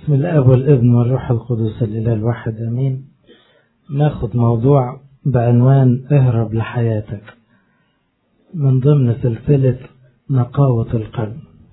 باسم الاب والابن والروح القدس الاله الواحد امين ناخد موضوع بعنوان اهرب لحياتك من ضمن سلسله نقاوه القلب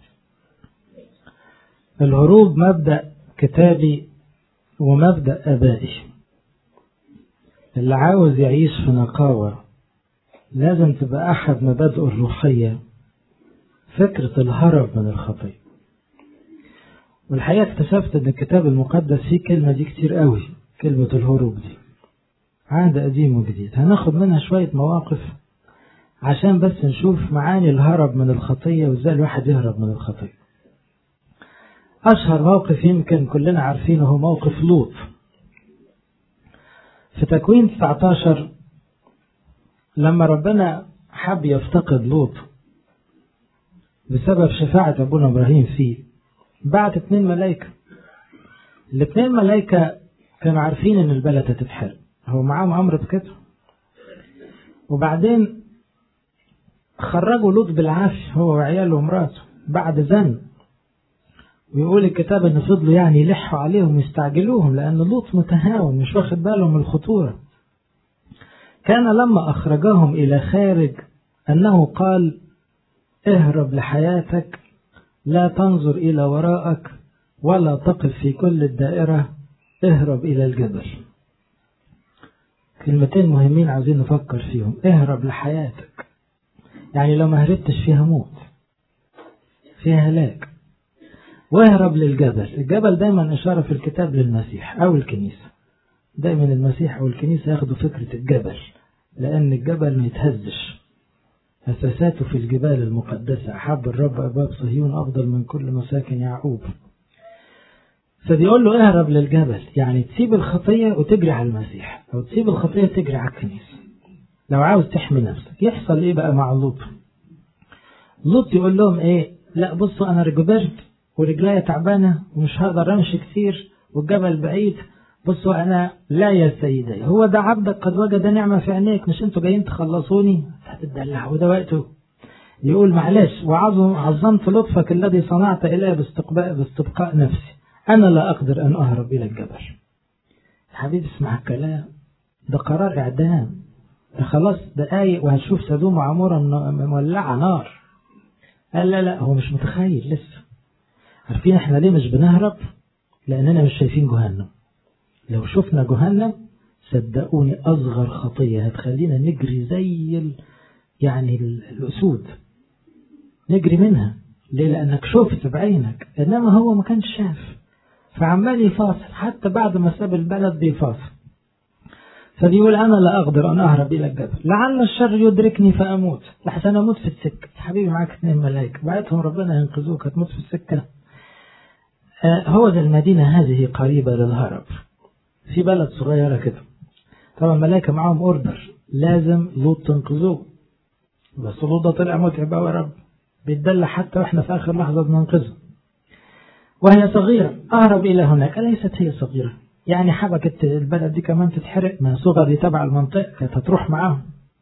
الهروب مبدا كتابي ومبدا ابائي اللي عاوز يعيش في نقاوه لازم تبقى احد مبادئه الروحيه فكره الهرب من الخطيه والحقيقة اكتشفت ان الكتاب المقدس فيه كلمة دي كتير قوي كلمة الهروب دي عهد قديم وجديد هناخد منها شوية مواقف عشان بس نشوف معاني الهرب من الخطية وازاي الواحد يهرب من الخطية أشهر موقف يمكن كلنا عارفينه هو موقف لوط في تكوين 19 لما ربنا حب يفتقد لوط بسبب شفاعة أبونا إبراهيم فيه بعت اتنين ملايكة الاتنين ملايكة كانوا عارفين ان البلد هتتحرق هو معاهم امر بكده وبعدين خرجوا لوط بالعافية هو وعياله ومراته بعد زن ويقول الكتاب ان فضلوا يعني يلحوا عليهم ويستعجلوهم لان لوط متهاون مش واخد باله من الخطورة كان لما اخرجهم الى خارج انه قال اهرب لحياتك لا تنظر إلى وراءك ولا تقف في كل الدائرة اهرب إلى الجبل كلمتين مهمين عاوزين نفكر فيهم اهرب لحياتك يعني لو ما هربتش فيها موت فيها هلاك واهرب للجبل الجبل دايما إشارة في الكتاب للمسيح أو الكنيسة دايما المسيح أو الكنيسة ياخدوا فكرة الجبل لأن الجبل ما يتهزش أساساته في الجبال المقدسة أحب الرب أبواب صهيون أفضل من كل مساكن يعقوب فبيقول له اهرب للجبل يعني تسيب الخطية وتجري على المسيح أو تسيب الخطية وتجري على الكنيسة لو عاوز تحمي نفسك يحصل إيه بقى مع لوط لوط يقول لهم إيه لا بصوا أنا رجبرت ورجليا تعبانة ومش هقدر أمشي كتير والجبل بعيد بصوا أنا لا يا سيدي هو ده عبدك قد وجد نعمة في عينيك مش أنتوا جايين تخلصوني هتدلع وده وقته يقول معلش وعظمت لطفك الذي صنعت إليه باستقباء باستبقاء نفسي أنا لا أقدر أن أهرب إلى الجبل حبيبي اسمع الكلام ده قرار إعدام ده خلاص دقايق وهتشوف سدوم وعمورة مولعة نار قال لا لا هو مش متخيل لسه عارفين احنا ليه مش بنهرب لأننا مش شايفين جهنم لو شفنا جهنم صدقوني أصغر خطية هتخلينا نجري زي ال... يعني الأسود نجري منها ليه لأنك شفت بعينك إنما هو ما كانش شاف فعمال يفاصل حتى بعد ما ساب البلد بيفاصل فبيقول أنا لا أقدر أن أهرب إلى الجبل لعل الشر يدركني فأموت لحسن أموت في السكة حبيبي معاك اثنين ملايكة بعتهم ربنا ينقذوك هتموت في السكة آه هو ده المدينة هذه قريبة للهرب في بلد صغيرة كده طبعا الملائكة معاهم اوردر لازم لوط تنقذوه بس لوط ده طلع متعب قوي يا رب بيتدلع حتى واحنا في اخر لحظة بننقذه وهي صغيرة اهرب الى هناك اليست هي صغيرة يعني حبكت البلد دي كمان تتحرق ما صغر دي تبع المنطقة كانت هتروح معاهم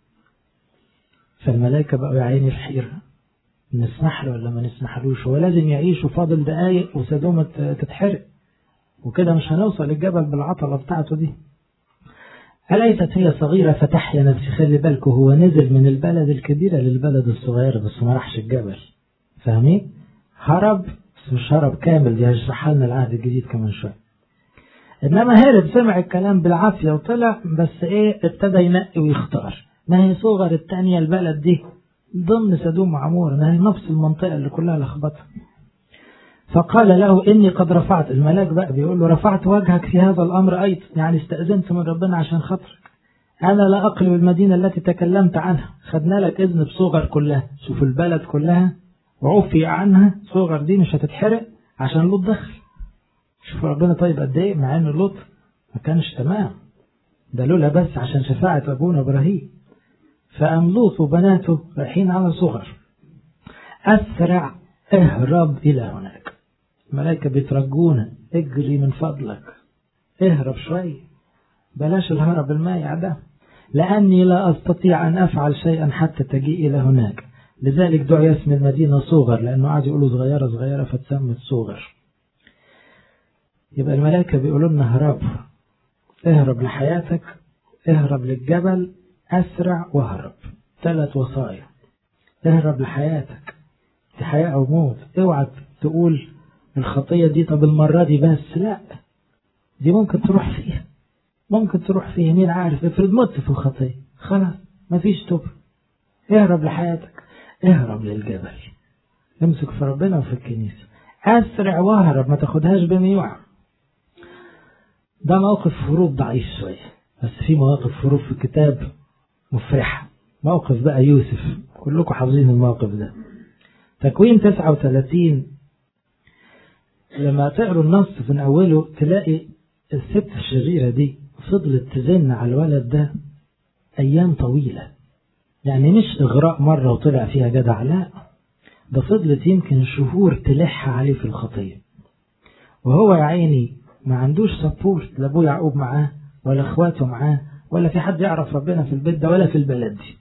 فالملائكة بقوا يا عيني في حيرة نسمح له ولا ما نسمحلوش هو لازم يعيش وفاضل دقايق وسدومة تتحرق وكده مش هنوصل الجبل بالعطلة بتاعته دي أليست هي صغيرة فتحيا نفسي خلي بالكم هو نزل من البلد الكبيرة للبلد الصغيرة بس ما راحش الجبل فاهمين؟ هرب بس مش هرب كامل دي هشرح لنا العهد الجديد كمان شوية إنما هرب سمع الكلام بالعافية وطلع بس إيه ابتدى ينقي ويختار ما هي صغر التانية البلد دي ضمن سدوم وعمورة ما هي نفس المنطقة اللي كلها لخبطة فقال له إني قد رفعت الملاك بقى بيقول له رفعت وجهك في هذا الأمر أيضا يعني استأذنت من ربنا عشان خاطرك أنا لا أقلب المدينة التي تكلمت عنها خدنا لك إذن بصغر كلها شوف البلد كلها وعفي عنها صغر دي مش هتتحرق عشان لوط دخل شوف ربنا طيب قد إيه مع إن لوط ما كانش تمام ده لولا بس عشان شفاعة أبونا إبراهيم فأم لوط وبناته رايحين على صغر أسرع اهرب إلى هناك الملائكة بيترجونا اجري من فضلك اهرب شوي بلاش الهرب المايع ده لأني لا أستطيع أن أفعل شيئا حتى تجيء إلى هناك لذلك دعي اسم المدينة صغر لأنه قاعد يقولوا صغيرة صغيرة فتسمت صغر يبقى الملائكة بيقولوا لنا هرب اهرب لحياتك اهرب للجبل أسرع واهرب ثلاث وصايا اهرب لحياتك في حياة أو موت اوعى تقول الخطية دي طب المرة دي بس لا دي ممكن تروح فيها ممكن تروح فيها مين عارف افرض مت في الخطية خلاص مفيش توب اهرب لحياتك اهرب للجبل امسك في ربنا وفي الكنيسة اسرع واهرب ما تاخدهاش بميوعة ده موقف هروب ضعيف شوية بس في مواقف هروب في الكتاب مفرحة موقف بقى يوسف كلكم حافظين الموقف ده تكوين 39 لما تقروا النص من أوله تلاقي الست الشريرة دي فضلت تزن على الولد ده أيام طويلة يعني مش إغراء مرة وطلع فيها جدع لا ده فضلت يمكن شهور تلح عليه في الخطية وهو يا عيني ما عندوش سبورت لا ابوه يعقوب معاه ولا اخواته معاه ولا في حد يعرف ربنا في البيت ده ولا في البلد دي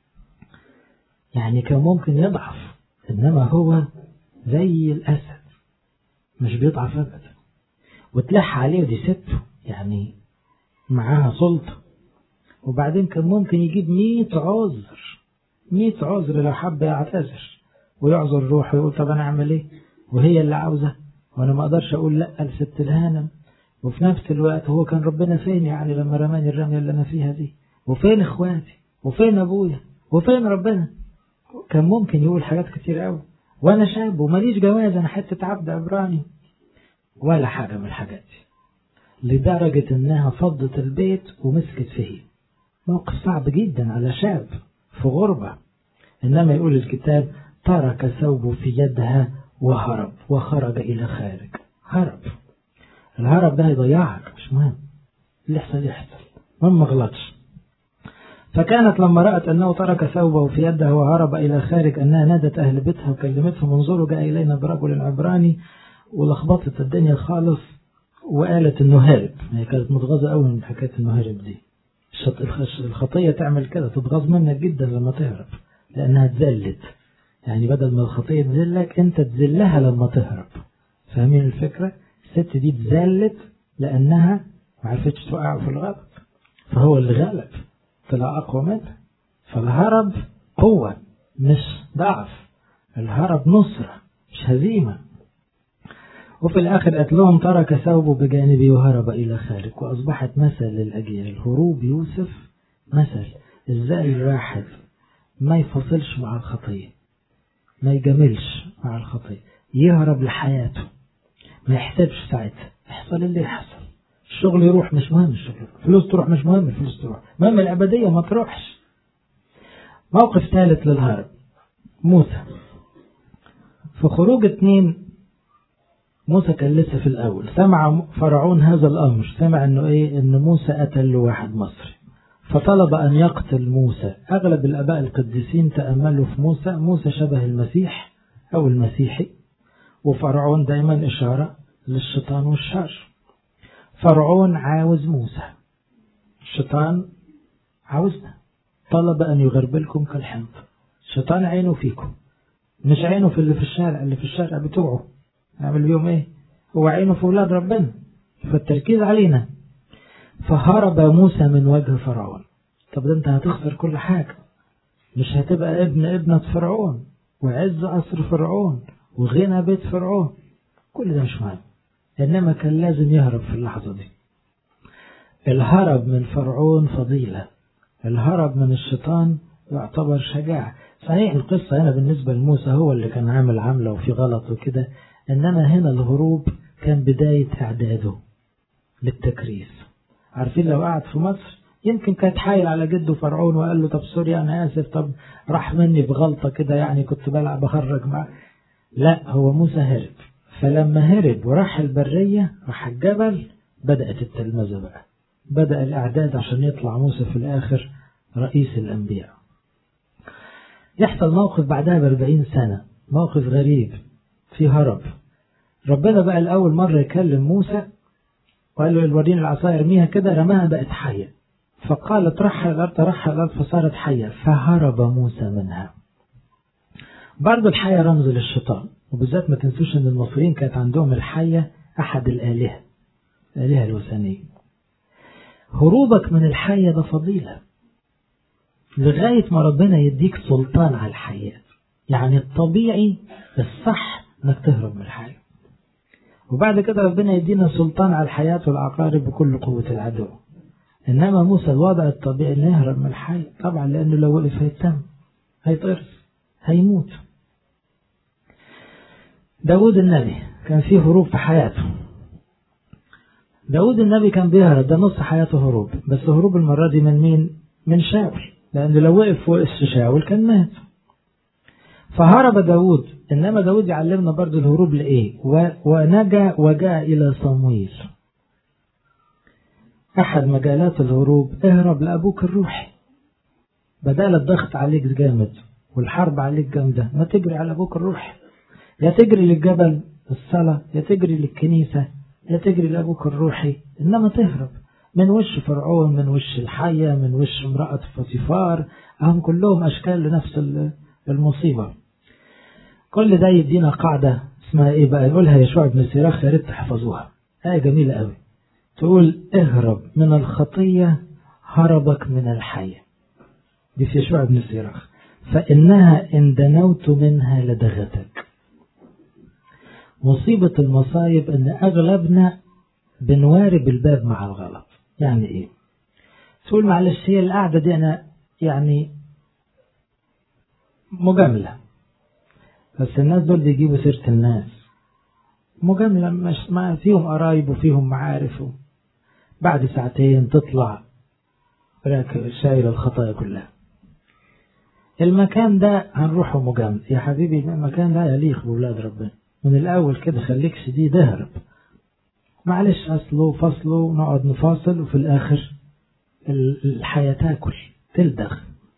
يعني كان ممكن يضعف انما هو زي الاسد مش بيضعف ابدا وتلح عليه ودي سته يعني معاها سلطة وبعدين كان ممكن يجيب مية عذر مية عذر لو حب يعتذر ويعذر روحه ويقول طب انا اعمل ايه وهي اللي عاوزة وانا ما اقدرش اقول لا لست الهانم وفي نفس الوقت هو كان ربنا فين يعني لما رماني الرمية اللي انا فيها دي وفين اخواتي وفين ابويا وفين ربنا كان ممكن يقول حاجات كتير قوي وانا شاب وماليش جواز انا حتة عبد عبراني ولا حاجة من الحاجات دي لدرجة انها فضت البيت ومسكت فيه موقف صعب جدا على شاب في غربة انما يقول الكتاب ترك ثوبه في يدها وهرب وخرج الى خارج هرب الهرب ده هيضيعك مش مهم اللي يحصل يحصل المهم ما غلطش فكانت لما رأت أنه ترك ثوبه في يده وهرب إلى خارج أنها نادت أهل بيتها وكلمتهم انظروا جاء إلينا برجل عبراني ولخبطت الدنيا خالص وقالت انه هارب هي كانت متغاظة قوي من حكاية انه هارب دي الخطية تعمل كده تتغاظ منك جدا لما تهرب لانها تزلت يعني بدل ما الخطية تذلك انت تذلها لما تهرب فاهمين الفكرة الست دي تزلت لانها ما عرفتش توقعه في الغلط فهو اللي غلب طلع اقوى منها فالهرب قوة مش ضعف الهرب نصرة مش هزيمة وفي الآخر قالت لهم ترك ثوبه بجانبي وهرب إلى خارج وأصبحت مثل للأجيال هروب يوسف مثل إزاي الواحد ما يفصلش مع الخطية ما يجاملش مع الخطية يهرب لحياته ما يحسبش ساعتها يحصل اللي يحصل الشغل يروح مش مهم الشغل فلوس تروح مش مهم الفلوس تروح مهم الأبدية ما تروحش موقف ثالث للهرب موسى في خروج اتنين موسى كان لسه في الأول سمع فرعون هذا الأمر سمع أنه إيه أن موسى قتل واحد مصري فطلب أن يقتل موسى أغلب الأباء القديسين تأملوا في موسى موسى شبه المسيح أو المسيحي وفرعون دايما إشارة للشيطان والشر فرعون عاوز موسى الشيطان عاوزنا طلب أن يغربلكم كالحنط الشيطان عينه فيكم مش عينه في اللي في الشارع اللي في الشارع بتوعه نعمل بيهم ايه هو عينه في ولاد ربنا فالتركيز علينا فهرب موسى من وجه فرعون طب ده انت هتخسر كل حاجة مش هتبقى ابن ابنة فرعون وعز قصر فرعون وغنى بيت فرعون كل ده مش مهم انما كان لازم يهرب في اللحظة دي الهرب من فرعون فضيلة الهرب من الشيطان يعتبر شجاعة صحيح القصة هنا بالنسبة لموسى هو اللي كان عامل عملة وفي غلط وكده إنما هنا الهروب كان بداية إعداده للتكريس عارفين لو قعد في مصر يمكن كانت حايل على جده فرعون وقال له طب سوري أنا آسف طب راح مني بغلطة كده يعني كنت بلعب بخرج معاه لا هو موسى هرب فلما هرب وراح البرية راح الجبل بدأت التلمذة بقى بدأ الإعداد عشان يطلع موسى في الآخر رئيس الأنبياء يحصل موقف بعدها بأربعين سنة موقف غريب في هرب ربنا بقى الأول مرة يكلم موسى وقال له الورين العصا ارميها كده رماها بقت حية فقالت رحل الأرض رحل الأرض فصارت حية فهرب موسى منها برضه الحية رمز للشيطان وبالذات ما تنسوش ان المصريين كانت عندهم الحية أحد الآلهة الآلهة الوثنية هروبك من الحية ده فضيلة لغاية ما ربنا يديك سلطان على الحياة يعني الطبيعي الصح انك تهرب من الحياة وبعد كده ربنا يدينا سلطان على الحياة والعقارب بكل قوة العدو إنما موسى الوضع الطبيعي إنه يهرب من الحي طبعا لأنه لو وقف هيتم هيطرس هيموت داود النبي كان فيه هروب في حياته داود النبي كان بيهرب ده نص حياته هروب بس هروب المرة دي من مين من شاول لأنه لو وقف وقف شاول كان مات فهرب داود إنما داود يعلمنا برضو الهروب لإيه ونجا وجاء إلى صمويل أحد مجالات الهروب اهرب لأبوك الروحي بدل الضغط عليك جامد والحرب عليك جامدة ما تجري على أبوك الروحي يا تجري للجبل الصلاة يا تجري للكنيسة يا تجري لأبوك الروحي إنما تهرب من وش فرعون من وش الحية من وش امرأة فطيفار هم كلهم أشكال لنفس المصيبة كل ده يدينا قاعدة اسمها ايه بقى يقولها يشوع بن سيراخ يا ريت تحفظوها آية جميلة قوي تقول اهرب من الخطية هربك من الحية دي في يشوع بن سيراخ فإنها إن دنوت منها لدغتك مصيبة المصايب إن أغلبنا بنوارب الباب مع الغلط يعني إيه تقول معلش هي القعدة دي أنا يعني مجاملة بس الناس دول بيجيبوا سيرة الناس مجاملة مش ما فيهم قرايب وفيهم معارف بعد ساعتين تطلع شايل الخطايا كلها المكان ده هنروحه مجامل يا حبيبي المكان ده يليق بولاد ربنا من الأول كده خليك شديد اهرب معلش أصله فصله نقعد نفاصل وفي الآخر الحياة تاكل تلدغ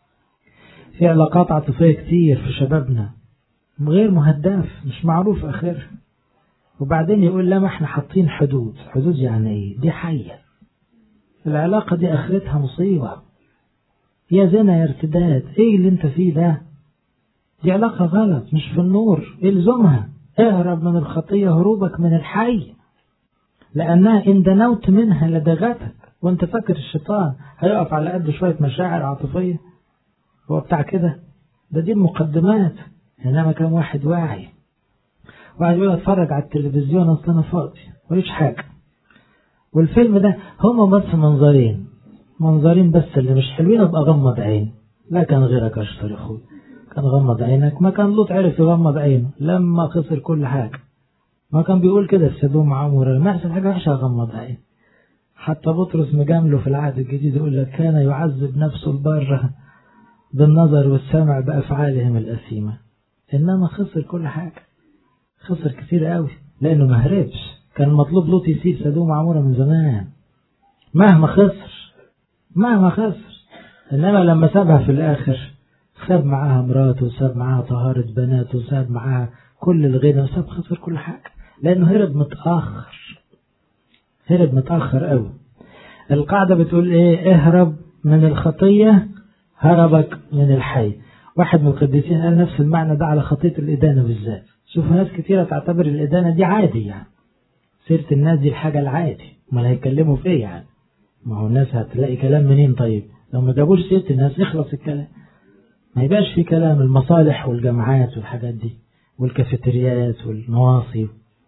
في علاقات عاطفية كتير في شبابنا غير مهداف مش معروف آخرها وبعدين يقول لا ما احنا حاطين حدود حدود يعني ايه دي حية العلاقة دي آخرتها مصيبة يا زنا يا ارتداد ايه اللي انت فيه ده دي علاقة غلط مش في النور الزمها اهرب من الخطية هروبك من الحي لأنها إن دنوت منها لدغتك وانت فاكر الشيطان هيقف على قد شوية مشاعر عاطفية هو بتاع كده ده دي المقدمات إنما كان واحد واعي واحد يقول اتفرج على التلفزيون اصل انا فاضي مفيش حاجة والفيلم ده هما بس منظرين منظرين بس اللي مش حلوين ابقى غمض عين لا كان غيرك اشطر يا اخوي كان غمض عينك ما كان لوط عرف يغمض عينه لما خسر كل حاجة ما كان بيقول كده في سدوم عمر ما يحصل حاجة وحشة غمض عين حتى بطرس مجامله في العهد الجديد يقول لك كان يعذب نفسه البارة بالنظر والسمع بأفعالهم الأثيمة إنما خسر كل حاجة خسر كتير قوي لأنه ما هربش كان مطلوب لوط يسيب سدوم عمورة من زمان مهما خسر مهما خسر إنما لما سابها في الآخر ساب معاها مراته وساب معاها طهارة بناته وساب معاها كل الغنى وساب خسر كل حاجة لأنه هرب متأخر هرب متأخر قوي القاعدة بتقول إيه اهرب من الخطية هربك من الحي واحد من القديسين قال نفس المعنى ده على خطية الإدانة بالذات شوف ناس كتيرة تعتبر الإدانة دي عادي يعني سيرة الناس دي الحاجة العادي ما هيتكلموا في ايه يعني ما هو الناس هتلاقي كلام منين طيب لو ما جابوش سيرة الناس يخلص الكلام ما يبقاش في كلام المصالح والجامعات والحاجات دي والكافيتريات والنواصي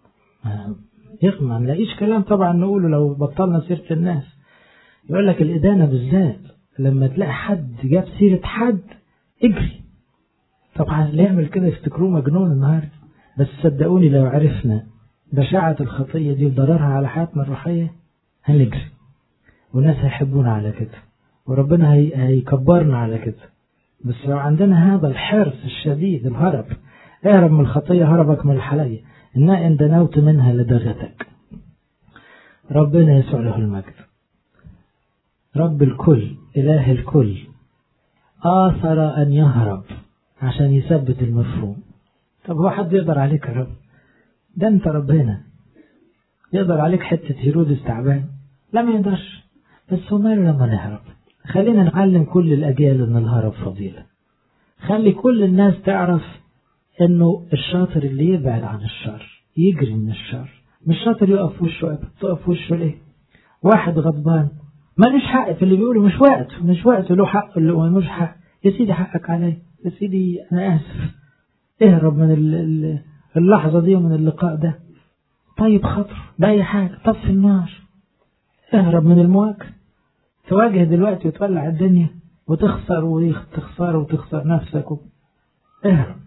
ما نلاقيش كلام طبعا نقوله لو بطلنا سيرة الناس يقول لك الإدانة بالذات لما تلاقي حد جاب سيرة حد اجري طبعا اللي يعمل كده يفتكروه مجنون النهارده بس صدقوني لو عرفنا بشاعة الخطية دي وضررها على حياتنا الروحية هنجري وناس هيحبونا على كده وربنا هي... هيكبرنا على كده بس لو عندنا هذا الحرص الشديد الهرب اهرب من الخطية هربك من الحلية إنها إن دنوت منها لدغتك ربنا يسوع له المجد رب الكل إله الكل آثر أن يهرب عشان يثبت المفهوم طب هو حد يقدر عليك يا رب ده انت ربنا يقدر عليك حتة هيرودس تعبان لا ما يقدرش بس هو ماله لما نهرب خلينا نعلم كل الأجيال أن الهرب فضيلة خلي كل الناس تعرف أنه الشاطر اللي يبعد عن الشر يجري من الشر مش شاطر يقف في وشه أبدا تقف في وشه ليه واحد غضبان مالوش حق في اللي بيقوله مش وقته مش وقته له حق اللي ملوش حق يا سيدي حقك عليا يا سيدي أنا آسف اهرب من اللحظة دي ومن اللقاء ده طيب خطر بأي حاجة طفي النار اهرب من المواجهة تواجه دلوقتي وتولع الدنيا وتخسر وتخسر وتخسر نفسك اهرب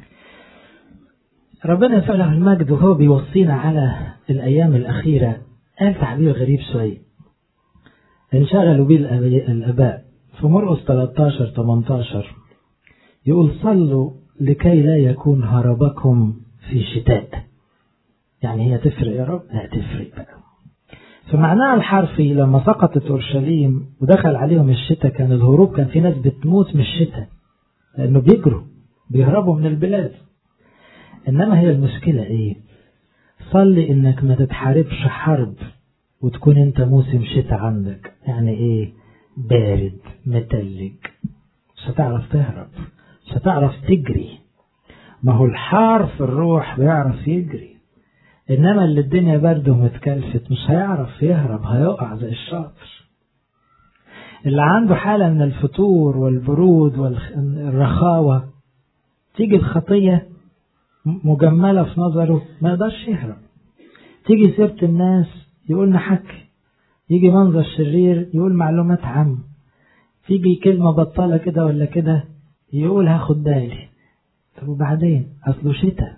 ربنا يسأله المجد وهو بيوصينا على الأيام الأخيرة قال تعبير غريب شوية انشغلوا به الآباء في مرقس 13 18 يقول صلوا لكي لا يكون هربكم في شتاء يعني هي تفرق يا رب لا تفرق بقى فمعناها الحرفي لما سقطت أورشليم ودخل عليهم الشتاء كان الهروب كان في ناس بتموت من الشتاء لأنه بيجروا بيهربوا من البلاد إنما هي المشكلة إيه صلي إنك ما تتحاربش حرب وتكون أنت موسم شتاء عندك يعني إيه بارد متلج مش هتعرف تهرب مش هتعرف تجري ما هو الحار في الروح بيعرف يجري إنما اللي الدنيا برد ومتكلفت مش هيعرف يهرب هيقع زي الشاطر اللي عنده حالة من الفتور والبرود والرخاوة تيجي الخطية مجملة في نظره ما يقدرش يهرب تيجي سيرة الناس يقول نحكي يجي منظر شرير يقول معلومات عامة تيجي كلمة بطالة كده ولا كده يقول هاخد بالي طب وبعدين أصله شتاء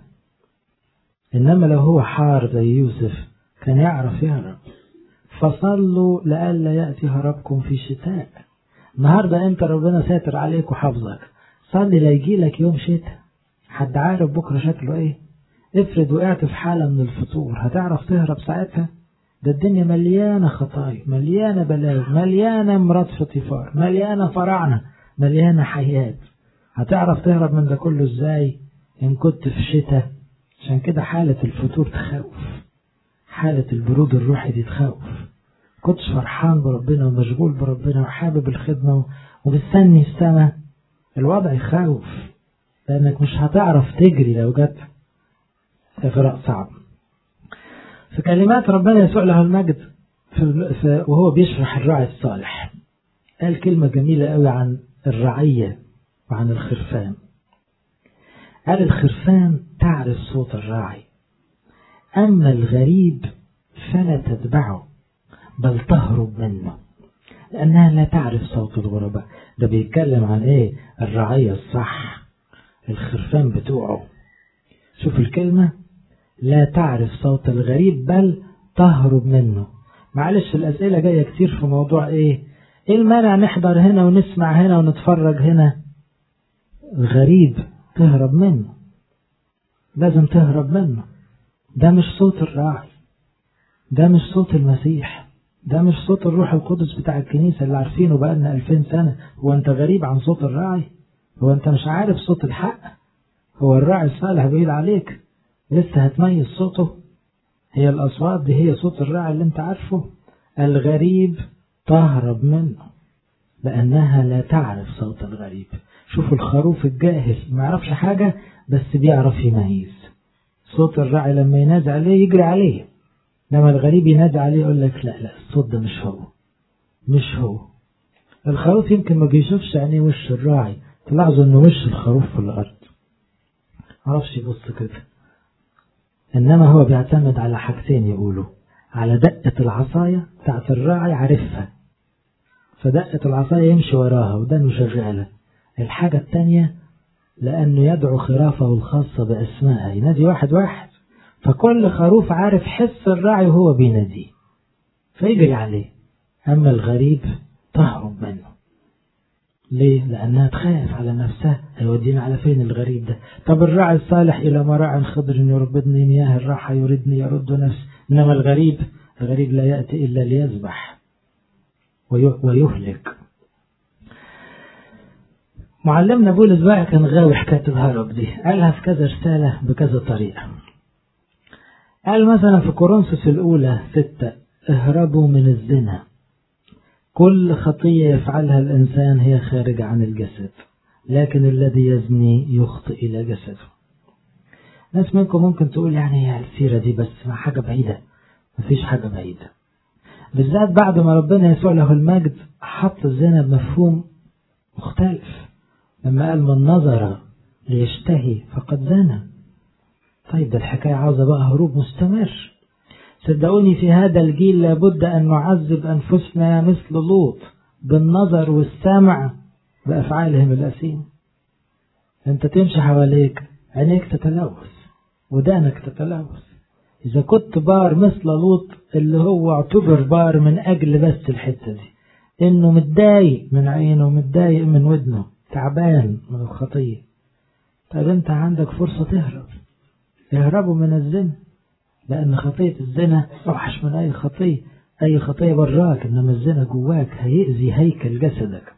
إنما لو هو حار زي يوسف كان يعرف يهرب فصلوا لئلا يأتي هربكم في شتاء النهاردة أنت ربنا ساتر عليك وحافظك صلي لا يجي لك يوم شتاء حد عارف بكرة شكله إيه افرض وقعت في حالة من الفطور هتعرف تهرب ساعتها ده الدنيا مليانة خطايا مليانة بلاوي مليانة مرات فطيفار مليانة فراعنة مليانة حيات هتعرف تهرب من ده كله ازاي ان كنت في شتاء عشان كده حالة الفتور تخوف حالة البرود الروحي دي تخوف كنتش فرحان بربنا ومشغول بربنا وحابب الخدمة ومستني السماء الوضع يخوف لأنك مش هتعرف تجري لو جت فراق صعب في كلمات ربنا يسوع له المجد في في وهو بيشرح الراعي الصالح قال كلمة جميلة قوي عن الرعية وعن الخرفان قال الخرفان تعرف صوت الراعي أما الغريب فلا تتبعه بل تهرب منه لأنها لا تعرف صوت الغرباء ده بيتكلم عن إيه الرعية الصح الخرفان بتوعه شوف الكلمة لا تعرف صوت الغريب بل تهرب منه معلش الأسئلة جاية كتير في موضوع إيه إيه المانع نحضر هنا ونسمع هنا ونتفرج هنا الغريب تهرب منه لازم تهرب منه ده مش صوت الراعي ده مش صوت المسيح ده مش صوت الروح القدس بتاع الكنيسة اللي عارفينه بقالنا ألفين سنة هو أنت غريب عن صوت الراعي هو أنت مش عارف صوت الحق هو الراعي الصالح بعيد عليك لسه هتميز صوته هي الأصوات دي هي صوت الراعي اللي أنت عارفه الغريب تهرب منه لأنها لا تعرف صوت الغريب شوف الخروف الجاهل ما يعرفش حاجة بس بيعرف يميز صوت الراعي لما ينادي عليه يجري عليه لما الغريب ينادي عليه يقول لك لا لا الصوت ده مش هو مش هو الخروف يمكن ما بيشوفش عينيه وش الراعي تلاحظوا ان وش الخروف في الارض معرفش يبص كده انما هو بيعتمد على حاجتين يقولوا على دقة العصاية بتاعت الراعي عارفها فدقة العصاية يمشي وراها ودانه شغالة الحاجة التانية لأنه يدعو خرافه الخاصة بأسمائها ينادي واحد واحد فكل خروف عارف حس الراعي وهو بيناديه فيجري عليه أما الغريب تهرب منه ليه؟ لأنها تخاف على نفسها هيودينا على فين الغريب ده طب الراعي الصالح إلى مراع خضر يربدني مياه الراحة يردني يرد نفسي إنما الغريب الغريب لا يأتي إلا ليذبح ويهلك معلمنا بولس بقى كان غاوي حكاية الهرب دي قالها في كذا رسالة بكذا طريقة قال مثلا في كورنثوس الأولى ستة اهربوا من الزنا كل خطية يفعلها الإنسان هي خارجة عن الجسد لكن الذي يزني يخطئ إلى جسده ناس منكم ممكن تقول يعني هي السيرة دي بس ما حاجة بعيدة مفيش حاجة بعيدة بالذات بعد ما ربنا يسوع له المجد حط الزنا بمفهوم مختلف لما قال من نظر ليشتهي فقد زنى طيب ده الحكاية عاوزة بقى هروب مستمر صدقوني في هذا الجيل لابد أن نعذب أنفسنا مثل لوط بالنظر والسمع بأفعالهم الأثيمة أنت تمشي حواليك عينيك تتلوث ودانك تتلوث إذا كنت بار مثل لوط اللي هو اعتبر بار من أجل بس الحتة دي إنه متضايق من عينه ومتضايق من ودنه تعبان من الخطية طيب أنت عندك فرصة تهرب اهربوا من الزنا لأن خطية الزنا أوحش من أي خطية أي خطية براك إنما الزنا جواك هيأذي هيكل جسدك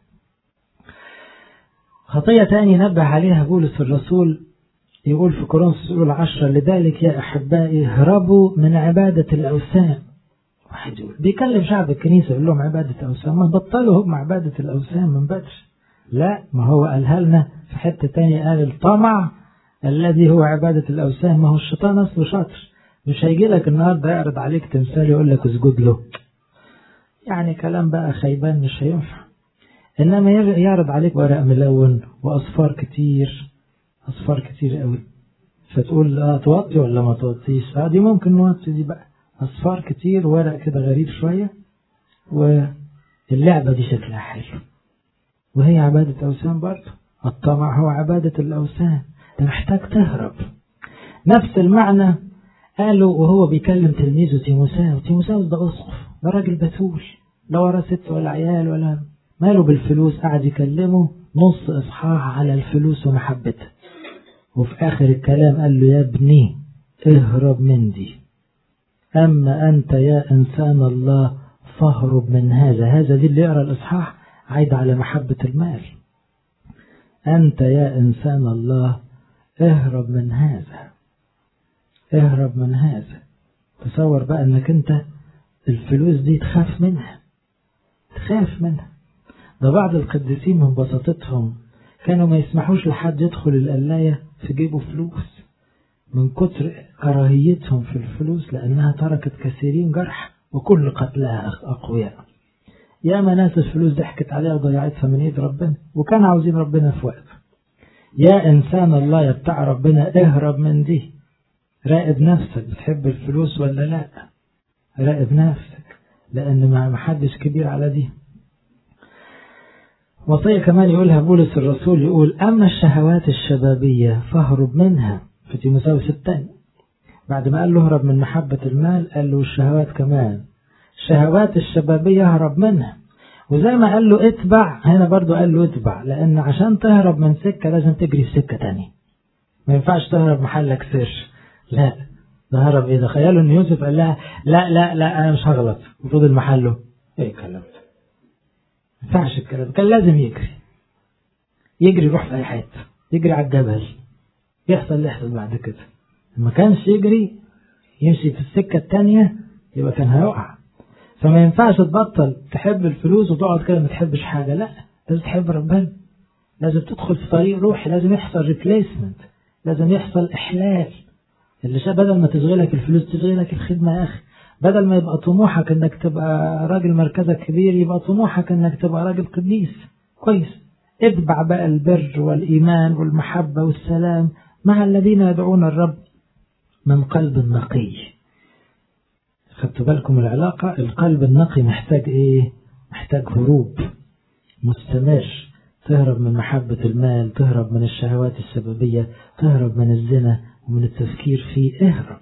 خطية تاني نبه عليها بولس الرسول يقول في كورنثوس الأولى عشرة لذلك يا أحبائي اهربوا من عبادة الأوثان واحد يقول بيكلم شعب الكنيسة يقول لهم عبادة أوثان ما بطلوا هم عبادة الأوثان من بدري لا ما هو قالها لنا في حتة تانية قال الطمع الذي هو عبادة الأوثان ما هو الشيطان أصله شاطر مش هيجي لك النهاردة يعرض عليك تمثال يقول لك اسجد له يعني كلام بقى خيبان مش هينفع إنما يعرض عليك ورق ملون وأصفار كتير أصفار كتير قوي فتقول اه توطي ولا ما توطيش اه دي ممكن نوطي دي بقى أصفار كتير ورق كده غريب شوية واللعبة دي شكلها حلو وهي عبادة أوثان برضه الطمع هو عبادة الأوثان أنت محتاج تهرب نفس المعنى قالوا وهو بيكلم تلميذه تيموساوس تيموساوس ده أسقف ده راجل بتول لا وراه ست ولا عيال ولا ماله بالفلوس قعد يكلمه نص إصحاح على الفلوس ومحبتها وفي آخر الكلام قال له يا ابني اهرب من دي أما أنت يا إنسان الله فاهرب من هذا هذا دي اللي يقرأ الإصحاح عايد على محبة المال أنت يا إنسان الله اهرب من هذا اهرب من هذا تصور بقى انك انت الفلوس دي تخاف منها تخاف منها ده بعض القديسين من بساطتهم كانوا ما يسمحوش لحد يدخل القلاية في جيبه فلوس من كتر كراهيتهم في الفلوس لأنها تركت كثيرين جرح وكل قتلها أقوياء ياما ناس الفلوس ضحكت عليها وضيعتها من ايد ربنا وكان عاوزين ربنا في وقت يا إنسان الله يا بتاع ربنا اهرب من دي راقب نفسك بتحب الفلوس ولا لا راقب نفسك لأن ما حدش كبير على دي وصية كمان يقولها بولس الرسول يقول أما الشهوات الشبابية فاهرب منها في تيموساوس الثاني بعد ما قال له اهرب من محبة المال قال له الشهوات كمان الشهوات الشبابية اهرب منها وزي ما قال له اتبع هنا برضو قال له اتبع لأن عشان تهرب من سكة لازم تجري في سكة تانية ما ينفعش تهرب محلك سر لا ده هرب ايه ده خياله ان يوسف قال لها لا لا لا انا مش هغلط وفضل محله ايه الكلام ده ما ينفعش الكلام كان لازم يجري يجري يروح في اي حته يجري على الجبل يحصل اللي يحصل بعد كده ما كانش يجري يمشي في السكه التانية يبقى كان هيقع فما ينفعش تبطل تحب الفلوس وتقعد كده ما تحبش حاجه لا لازم تحب ربنا لازم تدخل في طريق روحي لازم يحصل ريبليسمنت لازم يحصل احلال اللي شاء بدل ما تشغلك الفلوس تشغلك الخدمة يا أخي بدل ما يبقى طموحك انك تبقى راجل مركزك كبير يبقى طموحك انك تبقى راجل قديس كويس اتبع بقى البر والإيمان والمحبة والسلام مع الذين يدعون الرب من قلب نقي خدتوا بالكم العلاقة القلب النقي محتاج ايه محتاج هروب مستمر تهرب من محبة المال تهرب من الشهوات السببية تهرب من الزنا ومن التفكير فيه اهرب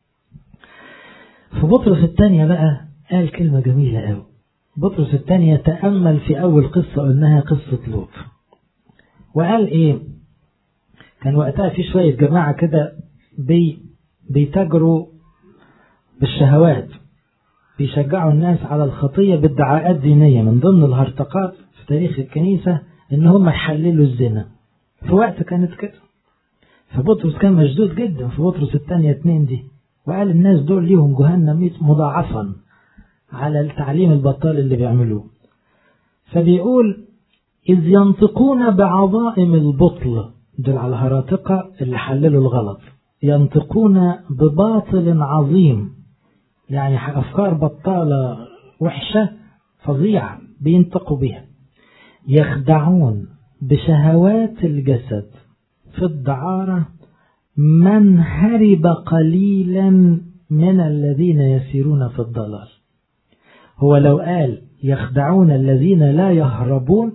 في بطرس الثانية بقى قال كلمة جميلة قوي بطرس الثانية تأمل في أول قصة قلناها قصة لوط وقال إيه كان وقتها في شوية جماعة كده بي بيتاجروا بالشهوات بيشجعوا الناس على الخطية بادعاءات دينية من ضمن الهرطقات في تاريخ الكنيسة إن هم يحللوا الزنا في وقت كانت كده فبطرس كان مشدود جدا في بطرس الثانية اتنين دي وقال الناس دول ليهم جهنم مضاعفا على التعليم البطال اللي بيعملوه فبيقول إذ ينطقون بعظائم البطل دول على هراطقة اللي حللوا الغلط ينطقون بباطل عظيم يعني أفكار بطالة وحشة فظيعة بينطقوا بها يخدعون بشهوات الجسد في الدعارة من هرب قليلا من الذين يسيرون في الضلال هو لو قال يخدعون الذين لا يهربون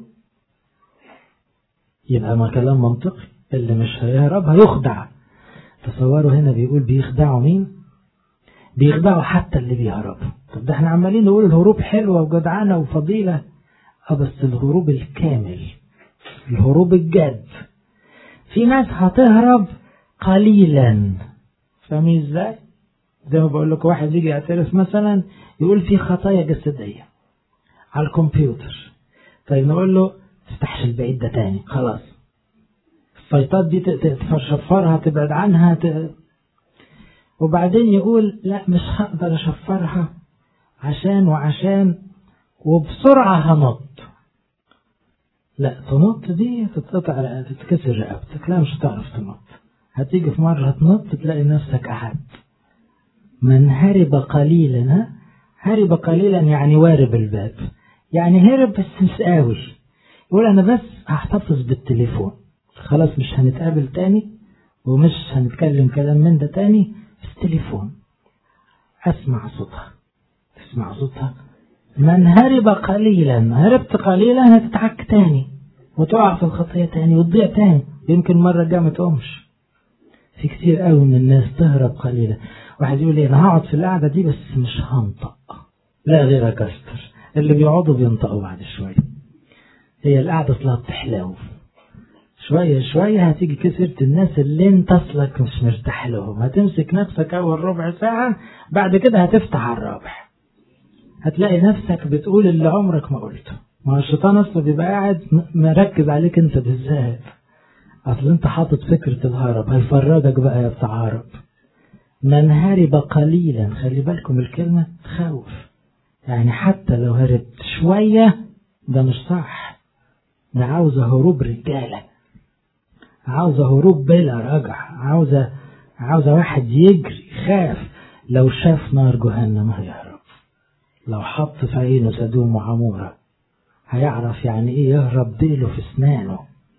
يبقى ما كلام منطقي اللي مش هيهرب هيخدع تصوروا هنا بيقول بيخدعوا مين بيخدعوا حتى اللي بيهربوا طب ده احنا عمالين نقول الهروب حلوة وجدعانة وفضيلة اه بس الهروب الكامل الهروب الجاد في ناس هتهرب قليلا فاهمين ازاي زي ما بقول لكم واحد يجي يعترف مثلا يقول في خطايا جسدية على الكمبيوتر طيب نقول له تفتحش البعيد ده تاني خلاص الفايتات دي تشفرها تبعد عنها ت... وبعدين يقول لا مش هقدر اشفرها عشان وعشان وبسرعة هنط لا تنط دي تتقطع تتكسر رقبتك لا مش هتعرف تنط هتيجي في مرة تنط تلاقي نفسك أحد من هرب قليلا ها هرب قليلا يعني وارب الباب يعني هرب بس مش قوي يقول أنا بس هحتفظ بالتليفون خلاص مش هنتقابل تاني ومش هنتكلم كلام من ده تاني في التليفون أسمع صوتها تسمع صوتها من هرب قليلا هربت قليلا هتتعك تاني وتقع في الخطية تاني وتضيع تاني يمكن مرة جاء ما تقومش في كتير قوي من الناس تهرب قليلا واحد يقول لي انا هقعد في القعدة دي بس مش هنطق لا غير كستر اللي بيقعدوا بينطقوا بعد شوية هي القعدة اصلها بتحلاو شوية شوية هتيجي كسرت الناس اللي انت اصلك مش مرتاح لهم هتمسك نفسك اول ربع ساعة بعد كده هتفتح على الرابع هتلاقي نفسك بتقول اللي عمرك ما قلته ما هو الشيطان اصلا بيبقى قاعد مركز عليك انت بالذات اصل انت حاطط فكرة الهرب هيفرجك بقى يا بتاع هرب من هرب قليلا خلي بالكم الكلمة تخوف يعني حتى لو هربت شوية ده مش صح ده عاوزة هروب رجالة عاوزة هروب بلا رجع عاوزة عاوزة واحد يجري خاف لو شاف نار جهنم هيهرب لو حط في عينه سدوم وعمورة هيعرف يعني ايه يهرب ديله في اسنانه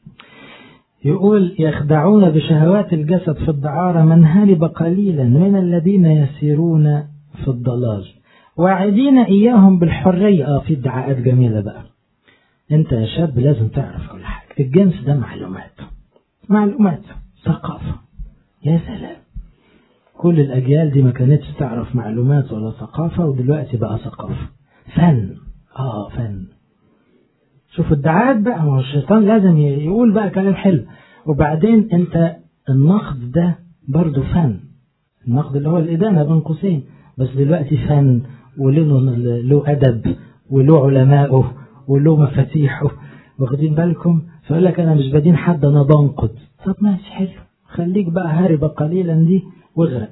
يقول يخدعون بشهوات الجسد في الدعارة من هرب قليلا من الذين يسيرون في الضلال واعدين إياهم بالحرية آه في ادعاءات جميلة بقى انت يا شاب لازم تعرف كل حاجة الجنس ده معلومات معلومات ثقافة يا سلام كل الأجيال دي ما كانتش تعرف معلومات ولا ثقافة ودلوقتي بقى ثقافة فن اه فن شوف الدعاءات بقى ما هو الشيطان لازم يقول بقى كلام حلو وبعدين انت النقد ده برضه فن النقد اللي هو الإدانة بين قوسين بس دلوقتي فن وله له أدب وله علمائه وله مفاتيحه واخدين بالكم فيقول لك أنا مش بدين حد أنا بنقد طب ماشي حلو خليك بقى هارب قليلا دي واغرق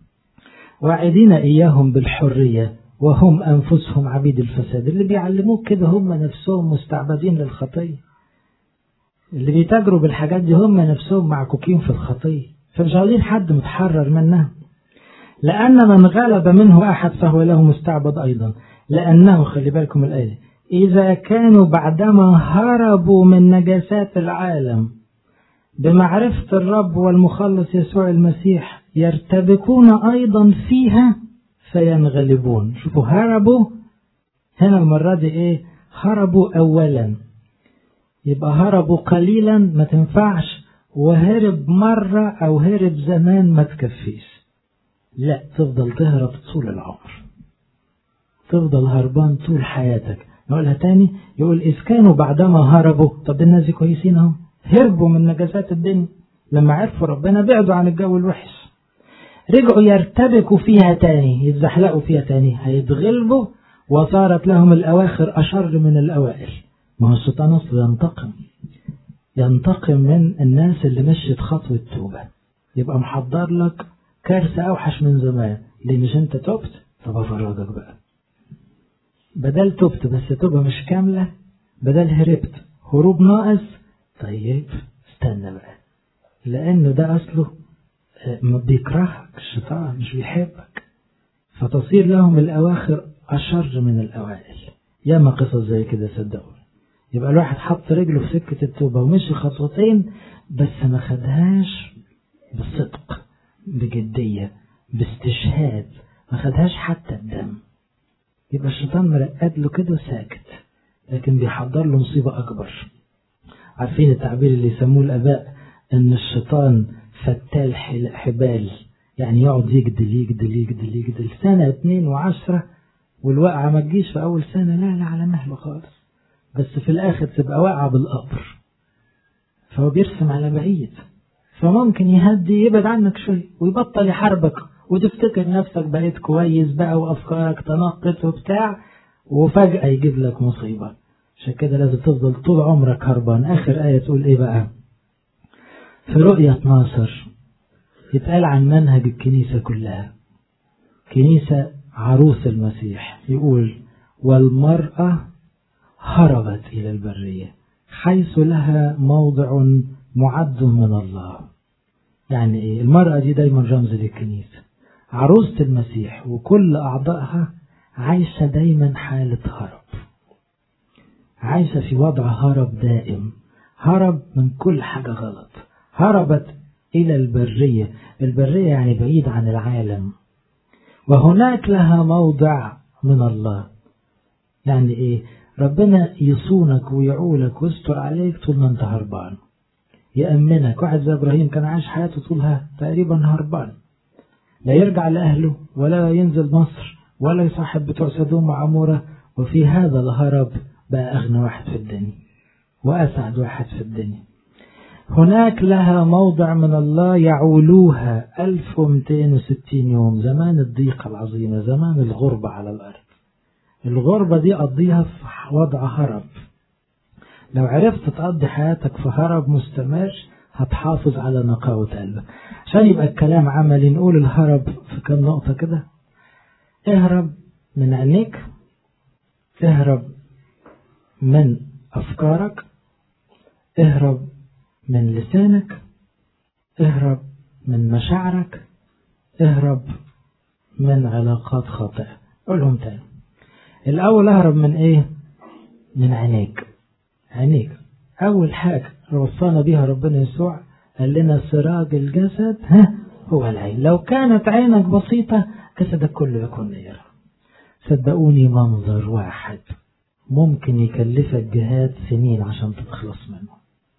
واعدين إياهم بالحرية وهم أنفسهم عبيد الفساد اللي بيعلموك كده هم نفسهم مستعبدين للخطية اللي بيتاجروا بالحاجات دي هم نفسهم معكوكين في الخطية فمش عاوزين حد متحرر منها لأن من غلب منه أحد فهو له مستعبد أيضا لأنه خلي بالكم الآية إذا كانوا بعدما هربوا من نجاسات العالم بمعرفة الرب والمخلص يسوع المسيح يرتبكون أيضا فيها فينغلبون شوفوا هربوا هنا المرة دي إيه هربوا أولا يبقى هربوا قليلا ما تنفعش وهرب مرة أو هرب زمان ما تكفيش لا تفضل تهرب طول العمر تفضل هربان طول حياتك نقولها تاني يقول إذ كانوا بعدما هربوا طب الناس دي كويسين اهو هربوا من نجاسات الدنيا لما عرفوا ربنا بعدوا عن الجو الوحش رجعوا يرتبكوا فيها تاني يتزحلقوا فيها تاني هيتغلبوا وصارت لهم الأواخر أشر من الأوائل ما هو الشيطان أصله ينتقم ينتقم من الناس اللي مشيت خطوة توبة يبقى محضر لك كارثة أوحش من زمان ليه مش أنت تبت طب أفرجك بقى بدل تبت بس توبة مش كاملة بدل هربت هروب ناقص طيب استنى بقى لأنه ده أصله بيكرهك الشيطان مش بيحبك فتصير لهم الأواخر أشر من الأوائل ياما قصص زي كده صدقوني يبقى الواحد حط رجله في سكة التوبة ومشي خطوتين بس ما خدهاش بصدق بجدية باستشهاد ما خدهاش حتى الدم يبقى الشيطان مرقد له كده وساكت لكن بيحضر له مصيبة أكبر عارفين التعبير اللي يسموه الآباء إن الشيطان فتال حبال يعني يقعد يجدل يجدل يجدل يجدل سنة اتنين وعشرة والوقعة ما تجيش في أول سنة لا لا على مهله خالص بس في الآخر تبقى واقعة بالقبر فهو بيرسم على بعيد فممكن يهدي يبعد عنك شوي ويبطل يحاربك وتفتكر نفسك بقيت كويس بقى وأفكارك تنقت وبتاع وفجأة يجيب لك مصيبة عشان كده لازم تفضل طول عمرك هربان آخر آية تقول إيه بقى في رؤية 12 يتقال عن منهج الكنيسة كلها كنيسة عروس المسيح يقول والمرأة هربت إلى البرية حيث لها موضع معد من الله يعني إيه المرأة دي دايما رمز للكنيسة عروسة المسيح وكل أعضائها عايشة دايما حالة هرب عايشة في وضع هرب دائم هرب من كل حاجة غلط هربت إلى البرية البرية يعني بعيد عن العالم وهناك لها موضع من الله يعني إيه ربنا يصونك ويعولك ويستر عليك طول ما انت هربان يأمنك واحد زي إبراهيم كان عايش حياته طولها تقريبا هربان لا يرجع لأهله ولا ينزل مصر ولا يصاحب بتوع سدوم وعمورة وفي هذا الهرب بقى أغنى واحد في الدنيا وأسعد واحد في الدنيا هناك لها موضع من الله يعولوها 1260 يوم زمان الضيقة العظيمة زمان الغربة على الأرض الغربة دي قضيها في وضع هرب لو عرفت تقضي حياتك في هرب مستمر هتحافظ على نقاوة قلبك عشان يبقى الكلام عملي نقول الهرب في كم نقطة كده اهرب من عينيك اهرب من أفكارك اهرب من لسانك اهرب من مشاعرك اهرب من علاقات خاطئة قولهم تاني الأول اهرب من ايه من عينيك عينيك أول حاجة وصانا بها ربنا يسوع قال لنا سراج الجسد ها هو العين لو كانت عينك بسيطة جسدك كله يكون نيرا صدقوني منظر واحد ممكن يكلفك جهاد سنين عشان تتخلص منه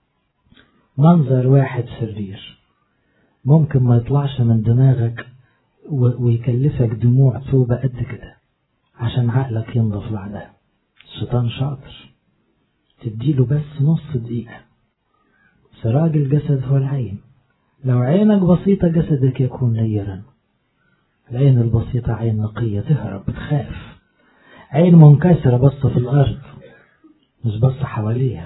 منظر واحد شرير ممكن ما يطلعش من دماغك ويكلفك دموع توبة قد كده عشان عقلك ينضف بعدها الشيطان شاطر تديله بس نص دقيقة سراج الجسد هو العين لو عينك بسيطة جسدك يكون نيرا العين البسيطة عين نقية تهرب بتخاف عين منكسرة بصة في الأرض مش بصة حواليها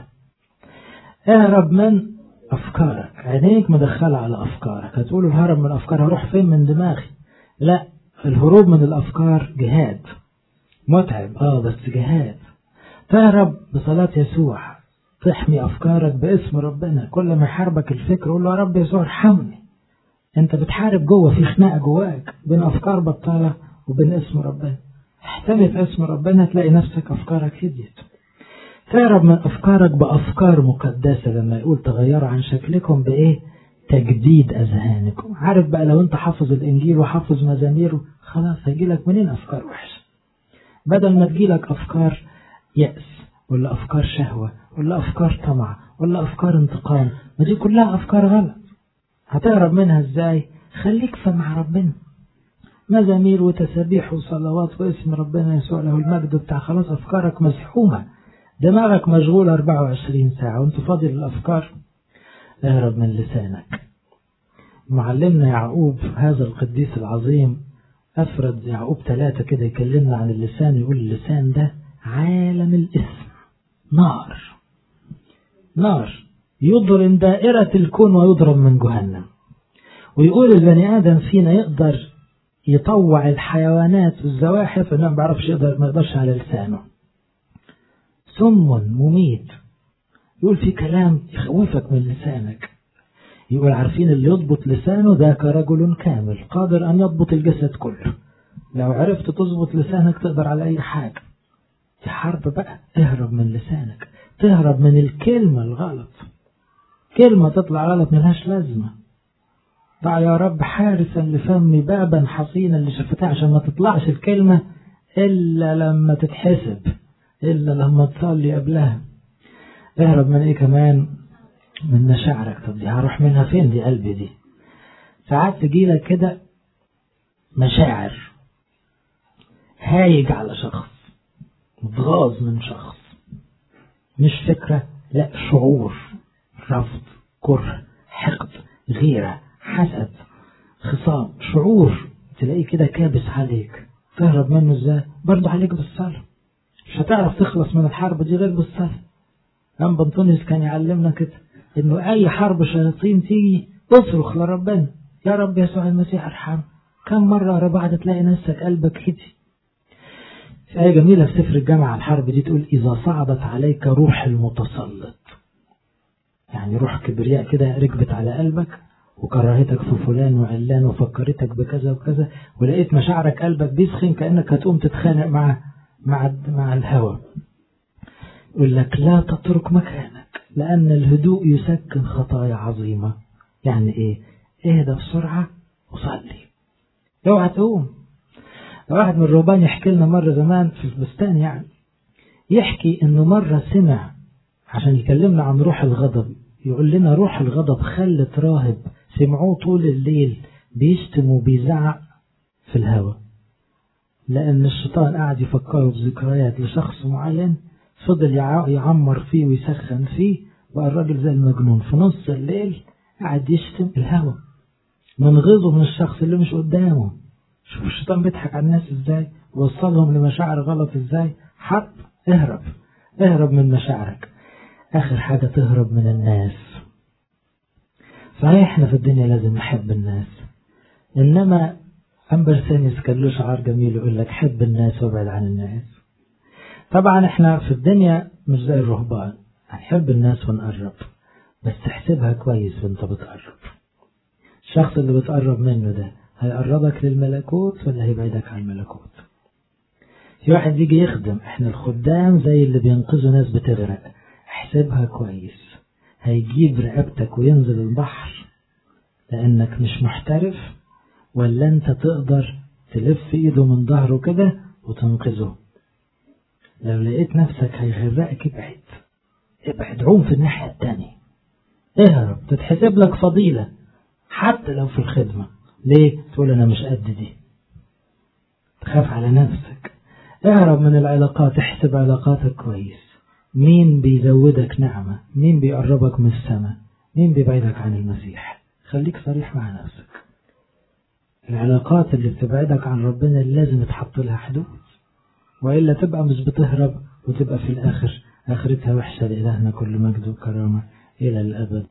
اهرب من أفكارك عينيك مدخلة على أفكارك هتقول الهرب من أفكار هروح فين من دماغي لا الهروب من الأفكار جهاد متعب اه بس جهاد تهرب بصلاة يسوع تحمي أفكارك باسم ربنا كل ما يحاربك الفكر قول له يا رب يسوع ارحمني انت بتحارب جوه في خناقة جواك بين أفكار بطالة وبين اسم ربنا احتمي في اسم ربنا تلاقي نفسك أفكارك هديت تهرب من أفكارك بأفكار مقدسة لما يقول تغيروا عن شكلكم بإيه تجديد أذهانكم عارف بقى لو أنت حافظ الإنجيل وحافظ مزاميره خلاص هيجيلك منين أفكار وحشة بدل ما تجيلك أفكار يأس ولا أفكار شهوة ولا أفكار طمع ولا أفكار انتقام ما دي كلها أفكار غلط هتهرب منها إزاي خليك مع ربنا مزامير وتسابيح وصلوات واسم ربنا يسوع له المجد بتاع خلاص أفكارك مزحومة دماغك مشغول 24 ساعة وانت فاضي للأفكار اهرب من لسانك معلمنا يعقوب هذا القديس العظيم أفرد يعقوب ثلاثة كده يكلمنا عن اللسان يقول اللسان ده عالم الاسم نار نار يضرم دائرة الكون ويضرب من جهنم ويقول البني آدم فينا يقدر يطوع الحيوانات والزواحف انه ما بيعرفش يقدر ما يقدرش على لسانه سم مميت يقول في كلام يخوفك من لسانك يقول عارفين اللي يضبط لسانه ذاك رجل كامل قادر أن يضبط الجسد كله لو عرفت تضبط لسانك تقدر على أي حاجة في حرب بقى اهرب من لسانك تهرب من الكلمة الغلط كلمة تطلع غلط ملهاش لازمة ضع يا رب حارسا لفمي بابا حصينا لشفتها عشان ما تطلعش الكلمة إلا لما تتحسب إلا لما تصلي قبلها اهرب من ايه كمان من مشاعرك طب دي هروح منها فين دي قلبي دي ساعات تجيلك كده مشاعر هايج على شخص متغاظ من شخص مش فكرة لا شعور رفض كره حقد غيرة حسد خصام شعور تلاقيه كده كابس عليك تهرب منه ازاي برضه عليك بالصلاة مش هتعرف تخلص من الحرب دي غير بالصلاة أم بنطونيوس كان يعلمنا كده إنه أي حرب شياطين تيجي اصرخ لربنا يا رب يسوع المسيح ارحم كم مرة ورا بعض تلاقي نفسك قلبك هدي في آية جميلة في سفر الجامعة الحرب دي تقول إذا صعدت عليك روح المتسلط يعني روح كبرياء كده ركبت على قلبك وكرهتك في فلان وعلان وفكرتك بكذا وكذا ولقيت مشاعرك قلبك بيسخن كأنك هتقوم تتخانق مع مع مع الهوى يقول لك لا تترك مكانك لأن الهدوء يسكن خطايا عظيمة يعني إيه اهدى بسرعة وصلي اوعى تقوم واحد من الرهبان يحكي لنا مرة زمان في البستان يعني يحكي انه مرة سمع عشان يكلمنا عن روح الغضب يقول لنا روح الغضب خلت راهب سمعوه طول الليل بيشتم وبيزعق في الهوا لأن الشيطان قاعد يفكره بذكريات لشخص معين فضل يعمر فيه ويسخن فيه بقى الراجل زي المجنون في نص الليل قاعد يشتم الهوا من غيظه من الشخص اللي مش قدامه شوف الشيطان بيضحك على الناس ازاي وصلهم لمشاعر غلط ازاي حرب اهرب اهرب من مشاعرك اخر حاجة تهرب من الناس صحيح احنا في الدنيا لازم نحب الناس انما امبرسانيس كان له شعار جميل يقول لك حب الناس وابعد عن الناس طبعا احنا في الدنيا مش زي الرهبان هنحب الناس ونقرب بس تحسبها كويس وانت بتقرب الشخص اللي بتقرب منه ده هيقربك للملكوت ولا هيبعدك عن الملكوت في واحد يجي يخدم احنا الخدام زي اللي بينقذوا ناس بتغرق احسبها كويس هيجيب رقبتك وينزل البحر لانك مش محترف ولا انت تقدر تلف ايده من ظهره كده وتنقذه لو لقيت نفسك هيغرقك ابعد ابعد عوم في الناحية التانية اهرب تتحسب لك فضيلة حتى لو في الخدمة ليه تقول انا مش قد دي تخاف على نفسك اهرب من العلاقات احسب علاقاتك كويس مين بيزودك نعمة مين بيقربك من السماء مين بيبعدك عن المسيح خليك صريح مع نفسك العلاقات اللي بتبعدك عن ربنا لازم تحط لها حدود وإلا تبقى مش بتهرب وتبقى في الآخر آخرتها وحشة لإلهنا كل مجد وكرامة إلى الأبد